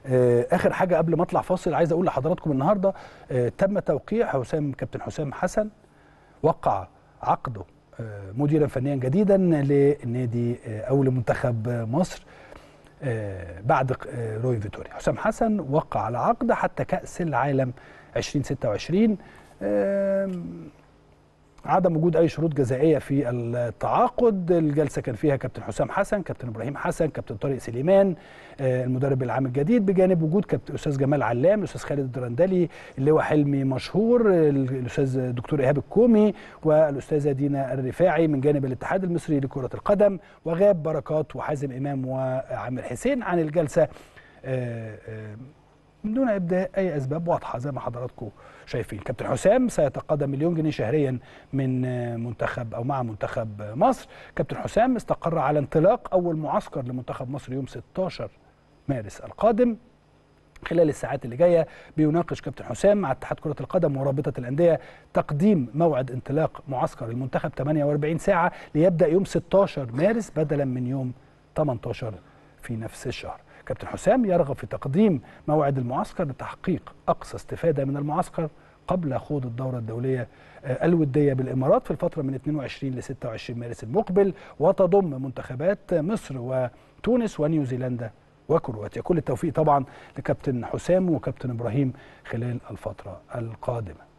آه، اخر حاجه قبل ما اطلع فاصل عايز اقول لحضراتكم النهارده آه، تم توقيع حسام كابتن حسام حسن وقع عقده آه، مديرا فنيا جديدا للنادي آه، او لمنتخب آه، مصر آه، بعد آه، روي فيتوريا حسام حسن وقع على عقد حتى كأس العالم 2026 آم، عدم وجود اي شروط جزائيه في التعاقد الجلسه كان فيها كابتن حسام حسن كابتن ابراهيم حسن كابتن طارق سليمان آه، المدرب العام الجديد بجانب وجود كابتن الاستاذ جمال علام الاستاذ خالد الدرندلي اللواء حلمي مشهور ال- الاستاذ الدكتور ايهاب الكومي والاستاذه دينا الرفاعي من جانب الاتحاد المصري لكره القدم وغاب بركات وحازم امام وعامر حسين عن الجلسه آه، آه، من دون ابداء اي اسباب واضحه زي ما حضراتكم شايفين كابتن حسام سيتقاضى مليون جنيه شهريا من آه، منتخب او مع منتخب آه، مصر كابتن حسام استقر على انطلاق اول معسكر لمنتخب مصر يوم 16 مارس القادم خلال الساعات اللي جايه بيناقش كابتن حسام مع اتحاد كره القدم ورابطه الانديه تقديم موعد انطلاق معسكر المنتخب 48 ساعه ليبدا يوم 16 مارس بدلا من يوم 18 في نفس الشهر كابتن حسام يرغب في تقديم موعد المعسكر لتحقيق اقصى استفاده من المعسكر قبل خوض الدوره الدوليه آه، الوديه بالامارات في الفتره من 22 ل 26 مارس المقبل وتضم منتخبات مصر وتونس ونيوزيلندا وكرواتيا كل التوفيق طبعا لكابتن حسام وكابتن ابراهيم خلال الفتره القادمه